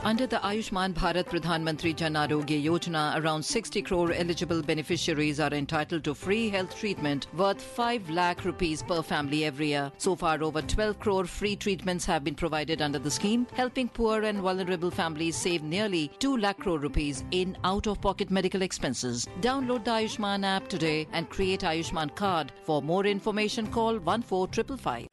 Under the Ayushman Bharat Pradhan Mantri Jan Arogya Yojana, around 60 crore eligible beneficiaries are entitled to free health treatment worth 5 lakh rupees per family every year. So far, over 12 crore free treatments have been provided under the scheme, helping poor and vulnerable families save nearly 2 lakh crore rupees in out-of-pocket medical expenses. Download the Ayushman app today and create Ayushman card. For more information, call 14555.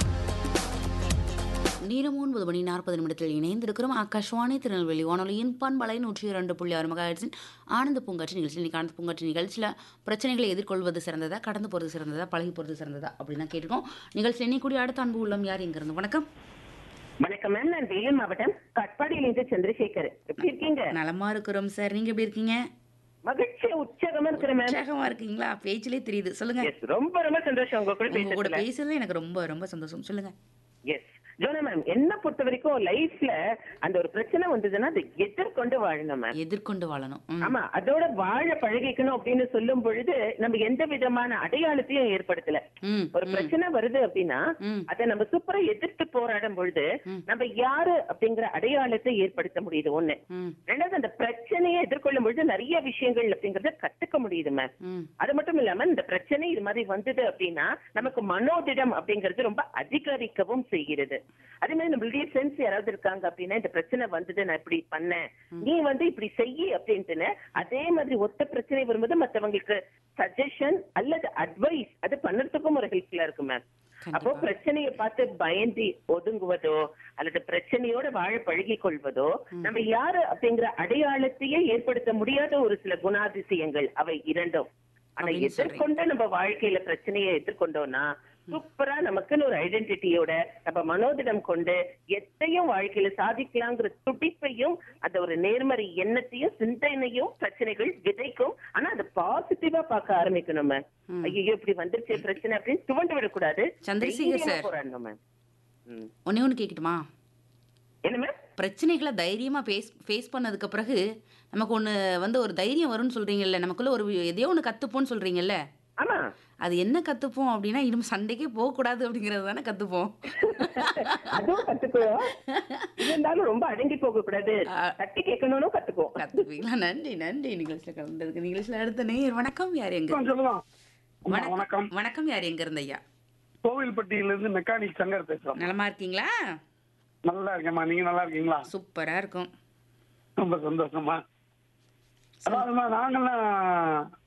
நேரம் ஒன்பது மணி நாற்பது நிமிடத்தில் இணைந்திருக்கிறோம் ஆகாஷ்வாணி திருநெல்வேலி வானொலியின் பண்பலை நூற்றி இரண்டு புள்ளி ஆறு மகாயிரத்தின் ஆனந்த பூங்காற்று நிகழ்ச்சி இன்னைக்கு ஆனந்த பூங்காற்று நிகழ்ச்சியில் பிரச்சனைகளை எதிர்கொள்வது சிறந்ததா கடந்து போகிறது சிறந்ததா பழகி போகிறது சிறந்ததா அப்படின்னு தான் கேட்டிருக்கோம் நிகழ்ச்சியில் இன்னைக்கு அடுத்த அன்பு உள்ளம் யார் இங்கிருந்து வணக்கம் வணக்கம் மேம் நான் வேலூர் மாவட்டம் கட்பாடியிலிருந்து சந்திரசேகர் எப்படி இருக்கீங்க நலமா இருக்கிறோம் சார் நீங்க எப்படி இருக்கீங்க மகிழ்ச்சி உற்சாகமா இருக்கிறேன் மேம் உற்சாகமா இருக்கீங்களா பேச்சிலே தெரியுது சொல்லுங்க எஸ் ரொம்ப ரொம்ப சந்தோஷம் உங்க கூட உங்க கூட பேசுறதுல பேசுறது எனக்கு ரொம்ப ரொம்ப சந்தோஷம் சொல்லுங்க எஸ் ஜோனா மேம் என்ன பொறுத்த வரைக்கும் லைஃப்ல அந்த ஒரு பிரச்சனை வந்ததுன்னா அதை எதிர்கொண்டு வாழணும் மேம் எதிர்கொண்டு வாழணும் ம். ஆமா அதோட வாழ பழகிக்கணும் அப்படின்னு சொல்லும் பொழுது நம்ம எந்த விதமான அடையாளத்தையும் ஏற்படுத்தல ம் ஒரு பிரச்சனை வருது அப்படின்னா ம். அதை நம்ம சூப்பரா எதிர்த்து போராடும் பொழுது ம். நம்ம யாரு அப்படிங்கிற அடையாளத்தை ஏற்படுத்த முடியுது ஒண்ணு ம் ரெண்டாவது அந்த பிரச்சனையை எதிர்கொள்ளும் பொழுது நிறைய விஷயங்கள் அப்படிங்கறத கத்துக்க முடியுது மேம் ம் அது மட்டும் இல்லாம இந்த பிரச்சனை இது மாதிரி வந்தது அப்படின்னா நமக்கு மனோதிடம் அப்படிங்கிறது ரொம்ப அதிகரிக்கவும் செய்கிறது அதே மாதிரி நம்மளுடைய சென்ஸ் யாராவது இருக்காங்க அப்படின்னா இந்த பிரச்சனை வந்தது நான் இப்படி பண்ணேன் நீ வந்து இப்படி செய்யி அப்படின்ட்டுன்னு அதே மாதிரி ஒத்த பிரச்சனை வரும்போது மத்தவங்களுக்கு சஜஷன் அல்லது அட்வைஸ் அது பண்ணறதுக்கும் ஒரு ஹெல்ப்ஃபுல்லா இருக்கும் மேம் அப்போ கண்டிப்பா. பிரச்சனையை பார்த்து பயந்து ஒதுங்குவதோ அல்லது பிரச்சனையோட வாழ பழகிக் கொள்வதோ நம்ம யாரு அப்படிங்கிற அடையாளத்தையே ஏற்படுத்த முடியாத ஒரு சில குணாதிசயங்கள் அவை இரண்டும் ஆனா அப்படின்னு சொல்றீங்க. எதிர்கொண்ட நம்ம வாழ்க்கையில பிரச்சனையை எதிர்கொண்டோம்னா சூப்பரா நமக்குன்னு ஒரு ஐடென்டிட்டியோட நம்ம மனோதிடம் கொண்டு எத்தையும் வாழ்க்கையில சாதிக்கலாங்கிற துடிப்பையும் அந்த ஒரு நேர்மறை எண்ணத்தையும் சிந்தனையும் பிரச்சனைகள் விதைக்கும் ஆனா அதை பாசிட்டிவா பார்க்க ஆரம்பிக்கணும் மேம் ஐயோ இப்படி வந்துருச்சு பிரச்சனை அப்படின்னு துவண்டு விடக்கூடாது சந்திரசேகர் தைரியமா சார். போராடணும் மேம் ம். ஒன்னே ஒன்று கேட்கட்டுமா என்ன மேம் பிரச்சனைகளை தைரியமாக ஃபேஸ் ஃபேஸ் பண்ணதுக்கு பிறகு நமக்கு ஒன்று வந்து ஒரு தைரியம் வரும்னு சொல்கிறீங்கல்ல நமக்குள்ள ஒரு எதையோ ஒன்று கற்றுப்போம்னு சொல்கிறீங்கல்ல ஆமா அது என்ன கற்றுப்போம் அப்படின்னா இனிமே சண்டைக்கே போகக்கூடாது அப்படிங்கிறது தானே கற்றுப்போம் அதுவும் கத்துக்குவோம் இருந்தாலும் ரொம்ப அடங்கி போக கூடாது ஆ. தட்டி கேட்கணும்னு கத்துக்குவோம் கற்றுப்பீங்களா நன்றி நன்றி நிகழ்ச்சியில் கலந்ததுக்கு நிகழ்ச்சியில் அடுத்த நேயர் வணக்கம் யார் எங்க சொல்லலாம் அம்மா, வணக்கம் வணக்கம் யார் எங்க இருந்த ஐயா கோவில்பட்டியில இருந்து மெக்கானிக் சங்கர் பேசுறோம் நலமா இருக்கீங்களா நல்லா இருக்கேம்மா நீங்க நல்லா இருக்கீங்களா சூப்பராக இருக்கும் ரொம்ப சந்தோஷமா அதாவதுமா நாங்கெல்லாம்